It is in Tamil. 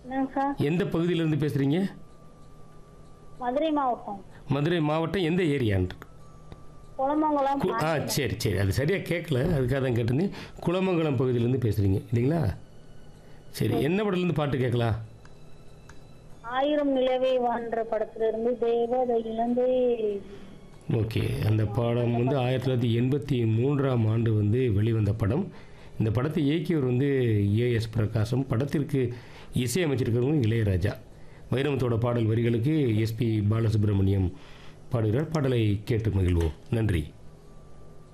என்னங்க சார் எந்த பகுதியிலேருந்து பேசுகிறீங்க மதுரை மாவட்டம் மதுரை மாவட்டம் எந்த ஏரியான்ட்டு குளமங்கலம் கு- ஆ சரி சரி அது சரியாக கேட்கல அதுக்காக தான் கேட்டிருந்தேன் குளமங்கலம் பகுதியிலேருந்து பேசுகிறீங்க இல்லைங்களா சரி என்ன படத்துலேருந்து பாட்டு கேட்கலாம் ஆயிரம் நிலவே வான்ற படத்துல இருந்து தேவதை இழந்தே ஓகே அந்த படம் வந்து ஆயிரத்தி தொள்ளாயிரத்தி எண்பத்தி மூன்றாம் ஆண்டு வந்து வெளிவந்த படம் இந்த படத்தை இயக்கியவர் வந்து ஏஎஸ் பிரகாசம் படத்திற்கு இசையமைச்சிருக்கிறவங்க இளையராஜா வைரமுத்தோட பாடல் வரிகளுக்கு எஸ்பி பாலசுப்ரமணியம் பாடுகிறார் பாடலை கேட்டு மகிழ்வோம் நன்றி